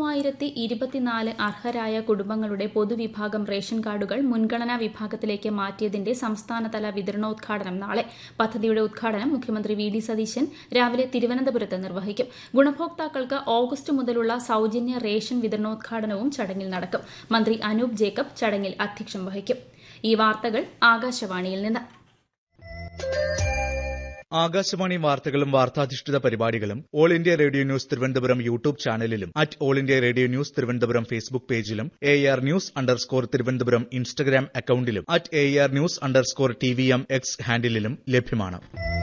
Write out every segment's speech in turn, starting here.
പതിമൂവായിരത്തി ഇരുപത്തിനാല് അർഹരായ കുടുംബങ്ങളുടെ പൊതുവിഭാഗം റേഷൻ കാർഡുകൾ മുൻഗണനാ വിഭാഗത്തിലേക്ക് മാറ്റിയതിന്റെ സംസ്ഥാനതല വിതരണോദ്ഘാടനം നാളെ പദ്ധതിയുടെ ഉദ്ഘാടനം മുഖ്യമന്ത്രി വി ഡി സതീശൻ രാവിലെ തിരുവനന്തപുരത്ത് നിർവഹിക്കും ഗുണഭോക്താക്കൾക്ക് ഓഗസ്റ്റ് മുതലുള്ള സൌജന്യ റേഷൻ വിതരണോദ്ഘാടനവും ചടങ്ങിൽ നടക്കും മന്ത്രി അനൂപ് ജേക്കബ് ചടങ്ങിൽ അധ്യക്ഷം വഹിക്കും ഈ വാർത്തകൾ ആകാശവാണിയിൽ നിന്ന് ആകാശവാണി വാർത്തകളും വാർത്താധിഷ്ഠിത പരിപാടികളും All India Radio news Thiruvananthapuram YouTube ചാനലിലും at All India Radio news Thiruvananthapuram Facebook പേജിലും A R news underscore Thiruvananthapuram Instagram അക്കൌണ്ടിലും at A R news underscore T V M X ഹാൻഡിലും ലഭ്യമാണ്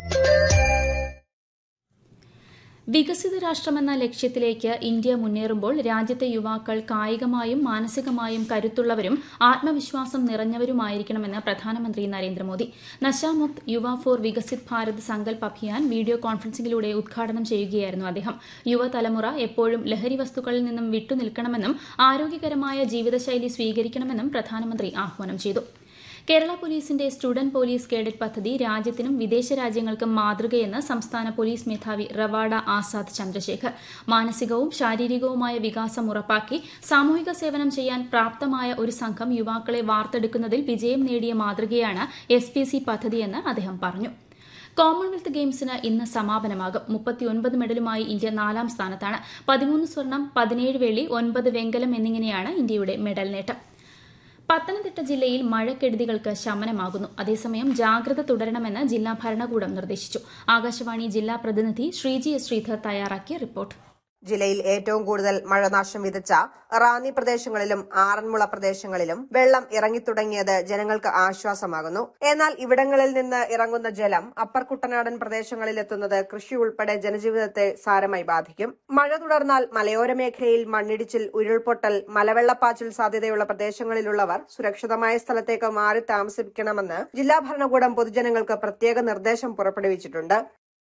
വികസിത രാഷ്ട്രമെന്ന ലക്ഷ്യത്തിലേക്ക് ഇന്ത്യ മുന്നേറുമ്പോൾ രാജ്യത്തെ യുവാക്കൾ കായികമായും മാനസികമായും കരുത്തുള്ളവരും ആത്മവിശ്വാസം നിറഞ്ഞവരുമായിരിക്കണമെന്ന് പ്രധാനമന്ത്രി നരേന്ദ്രമോദി നശാമുക്ത് യുവ ഫോർ വികസിത് ഭാരത് സങ്കൽപ് അഭിയാൻ വീഡിയോ കോൺഫറൻസിംഗിലൂടെ ഉദ്ഘാടനം ചെയ്യുകയായിരുന്നു അദ്ദേഹം യുവതലമുറ എപ്പോഴും ലഹരി വസ്തുക്കളിൽ നിന്നും വിട്ടുനിൽക്കണമെന്നും ആരോഗ്യകരമായ ജീവിതശൈലി സ്വീകരിക്കണമെന്നും പ്രധാനമന്ത്രി ആഹ്വാനം ചെയ്തു കേരള പോലീസിന്റെ സ്റ്റുഡന്റ് പോലീസ് കേഡറ്റ് പദ്ധതി രാജ്യത്തിനും വിദേശ രാജ്യങ്ങൾക്കും മാതൃകയെന്ന് സംസ്ഥാന പോലീസ് മേധാവി റവാഡ ആസാദ് ചന്ദ്രശേഖർ മാനസികവും ശാരീരികവുമായ വികാസം ഉറപ്പാക്കി സാമൂഹിക സേവനം ചെയ്യാൻ പ്രാപ്തമായ ഒരു സംഘം യുവാക്കളെ വാർത്തെടുക്കുന്നതിൽ വിജയം നേടിയ മാതൃകയാണ് എസ് പി സി പദ്ധതിയെന്ന് അദ്ദേഹം പറഞ്ഞു കോമൺവെൽത്ത് ഗെയിംസിന് ഇന്ന് സമാപനമാകും മുപ്പത്തിയൊൻപത് മെഡലുമായി ഇന്ത്യ നാലാം സ്ഥാനത്താണ് പതിമൂന്ന് സ്വർണം പതിനേഴ് വെള്ളി ഒൻപത് വെങ്കലം എന്നിങ്ങനെയാണ് ഇന്ത്യയുടെ മെഡൽ നേട്ടം പത്തനംതിട്ട ജില്ലയിൽ മഴക്കെടുതികൾക്ക് ശമനമാകുന്നു അതേസമയം ജാഗ്രത തുടരണമെന്ന് ജില്ലാ ഭരണകൂടം നിർദ്ദേശിച്ചു ആകാശവാണി ജില്ലാ പ്രതിനിധി ശ്രീജി എസ് ശ്രീധർ തയ്യാറാക്കിയ റിപ്പോർട്ട് ജില്ലയിൽ ഏറ്റവും കൂടുതൽ മഴനാശം വിതച്ച റാന്നി പ്രദേശങ്ങളിലും ആറന്മുള പ്രദേശങ്ങളിലും വെള്ളം ഇറങ്ങിത്തുടങ്ങിയത് ജനങ്ങൾക്ക് ആശ്വാസമാകുന്നു എന്നാൽ ഇവിടങ്ങളിൽ നിന്ന് ഇറങ്ങുന്ന ജലം അപ്പർ കുട്ടനാടൻ പ്രദേശങ്ങളിൽ എത്തുന്നത് കൃഷി ഉൾപ്പെടെ ജനജീവിതത്തെ സാരമായി ബാധിക്കും മഴ തുടർന്നാൽ മലയോര മേഖലയിൽ മണ്ണിടിച്ചിൽ ഉരുൾപൊട്ടൽ മലവെള്ളപ്പാച്ചിൽ സാധ്യതയുള്ള പ്രദേശങ്ങളിലുള്ളവർ സുരക്ഷിതമായ സ്ഥലത്തേക്ക് മാറി താമസിക്കണമെന്ന് ജില്ലാ ഭരണകൂടം പൊതുജനങ്ങൾക്ക് പ്രത്യേക നിർദ്ദേശം പുറപ്പെടുവിച്ചിട്ടുണ്ട്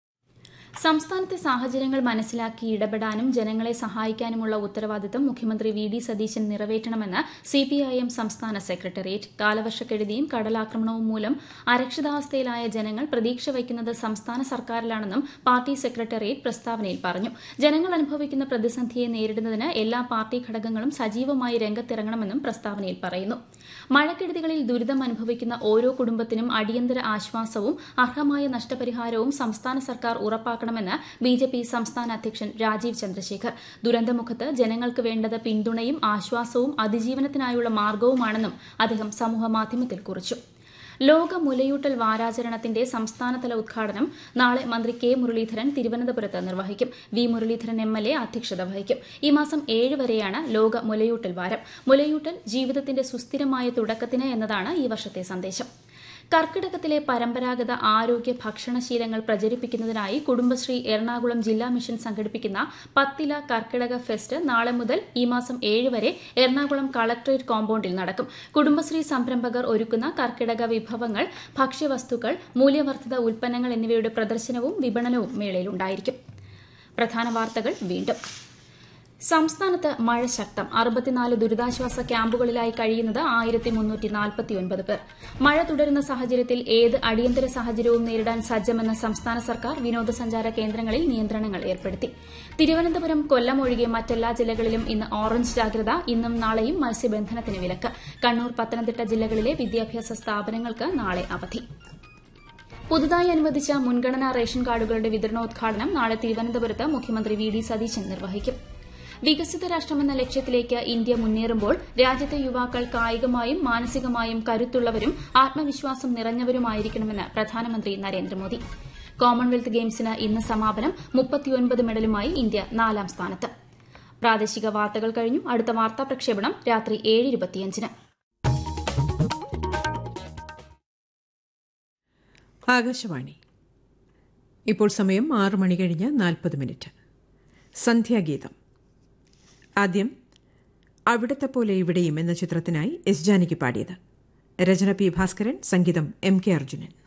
സംസ്ഥാനത്തെ സാഹചര്യങ്ങൾ മനസ്സിലാക്കി ഇടപെടാനും ജനങ്ങളെ സഹായിക്കാനുമുള്ള ഉത്തരവാദിത്തം മുഖ്യമന്ത്രി വി ഡി സതീശൻ നിറവേറ്റണമെന്ന് സിപിഐഎം സംസ്ഥാന സെക്രട്ടേറിയറ്റ് കാലവർഷക്കെടുതിയും കടലാക്രമണവും മൂലം അരക്ഷിതാവസ്ഥയിലായ ജനങ്ങൾ പ്രതീക്ഷ വയ്ക്കുന്നത് സംസ്ഥാന സർക്കാരിലാണെന്നും പാർട്ടി സെക്രട്ടേറിയറ്റ് പ്രസ്താവനയിൽ പറഞ്ഞു ജനങ്ങൾ അനുഭവിക്കുന്ന പ്രതിസന്ധിയെ നേരിടുന്നതിന് എല്ലാ പാർട്ടി ഘടകങ്ങളും സജീവമായി രംഗത്തിറങ്ങണമെന്നും പ്രസ്താവനയിൽ പറയുന്നു മഴക്കെടുതികളിൽ ദുരിതം അനുഭവിക്കുന്ന ഓരോ കുടുംബത്തിനും അടിയന്തര ആശ്വാസവും അർഹമായ നഷ്ടപരിഹാരവും സംസ്ഥാന സർക്കാർ ഉറപ്പാക്കണമെന്ന് ബി ജെ പി സംസ്ഥാന അധ്യക്ഷൻ രാജീവ് ചന്ദ്രശേഖർ ദുരന്തമുഖത്ത് ജനങ്ങൾക്ക് വേണ്ടത് പിന്തുണയും ആശ്വാസവും അതിജീവനത്തിനായുള്ള മാർഗവുമാണെന്നും അദ്ദേഹം സമൂഹമാധ്യമത്തിൽ കുറിച്ചു ലോക മുലയൂട്ടൽ വാരാചരണത്തിന്റെ സംസ്ഥാനതല ഉദ്ഘാടനം നാളെ മന്ത്രി കെ മുരളീധരൻ തിരുവനന്തപുരത്ത് നിർവഹിക്കും V Muraleedharan M L A അധ്യക്ഷത വഹിക്കും ഈ മാസം ഏഴ് വരെയാണ് ലോക മുലയൂട്ടൽ വാരം മുലയൂട്ടൽ ജീവിതത്തിന്റെ സുസ്ഥിരമായ തുടക്കത്തിന് എന്നതാണ് ഈ വർഷത്തെ സന്ദേശം കർക്കിടകത്തിലെ പരമ്പരാഗത ആരോഗ്യ ഭക്ഷണശീലങ്ങൾ പ്രചരിപ്പിക്കുന്നതിനായി കുടുംബശ്രീ എറണാകുളം ജില്ലാ മിഷൻ സംഘടിപ്പിക്കുന്ന പത്തില കർക്കിടക ഫെസ്റ്റ് നാളെ മുതൽ ഈ മാസം ഏഴ് വരെ എറണാകുളം കളക്ടറേറ്റ് കോമ്പൌണ്ടിൽ നടക്കും കുടുംബശ്രീ സംരംഭകർ ഒരുക്കുന്ന കർക്കിടക വിഭവങ്ങൾ ഭക്ഷ്യവസ്തുക്കൾ മൂല്യവർദ്ധിത ഉൽപ്പന്നങ്ങൾ എന്നിവയുടെ പ്രദർശനവും വിപണനവും മേളയിലുണ്ടായിരിക്കും പ്രധാന വാർത്തകൾ വീണ്ടും സംസ്ഥാനത്ത് മഴ ശക്തം അറുപത്തിനാല് ദുരിതാശ്വാസ ക്യാമ്പുകളിലായി കഴിയുന്നത് ആയിരത്തി മുന്നൂറ്റി നാൽപ്പത്തിയൊൻപത് പേർ മഴ തുടരുന്ന സാഹചര്യത്തിൽ ഏത് അടിയന്തര സാഹചര്യവും നേരിടാൻ സജ്ജമെന്ന സംസ്ഥാന സർക്കാർ വിനോദസഞ്ചാര കേന്ദ്രങ്ങളിൽ നിയന്ത്രണങ്ങൾ ഏർപ്പെടുത്തി തിരുവനന്തപുരം കൊല്ലം ഒഴികെ മറ്റെല്ലാ ജില്ലകളിലും ഇന്ന് ഓറഞ്ച് ജാഗ്രത ഇന്നും നാളെയും മത്സ്യബന്ധനത്തിന് വിലക്ക് കണ്ണൂർ പത്തനംതിട്ട ജില്ലകളിലെ വിദ്യാഭ്യാസ സ്ഥാപനങ്ങൾക്ക് നാളെ അവധി പുതുതായി അനുവദിച്ച മുൻഗണനാ റേഷൻ കാർഡുകളുടെ വിതരണോദ്ഘാടനം നാളെ തിരുവനന്തപുരത്ത് മുഖ്യമന്ത്രി വി ഡി സതീശൻ നിർവഹിക്കും വികസിത രാഷ്ട്രമെന്ന ലക്ഷ്യത്തിലേക്ക് ഇന്ത്യ മുന്നേറുമ്പോൾ രാജ്യത്തെ യുവാക്കൾ കായികമായും മാനസികമായും കരുത്തുള്ളവരും ആത്മവിശ്വാസം നിറഞ്ഞവരുമായിരിക്കണമെന്ന് പ്രധാനമന്ത്രി നരേന്ദ്രമോദി കോമൺവെൽത്ത് ഗെയിംസിന് ഇന്ന് സമാപനം മുപ്പത്തിയൊൻപത് മെഡലുമായി ഇന്ത്യ നാലാം സ്ഥാനത്ത് പ്രാദേശിക വാർത്തകൾ കഴിഞ്ഞു അടുത്ത വാർത്താ പ്രക്ഷേപണം രാത്രി ഏഴ് ഇരുപത്തിയഞ്ചിന് ആകാശവാണി ഇപ്പോൾ സമയം ആറു മണി കഴിഞ്ഞ് നാൽപ്പത് മിനിറ്റ് സന്ധ്യാഗീതം ആദ്യം അവിടത്തെ പോലെ ഇവിടെയും എന്ന ചിത്രത്തിനായി എസ് ജാനകി പാടിയത് രചന പി ഭാസ്കരൻ സംഗീതം എം കെ അർജുനൻ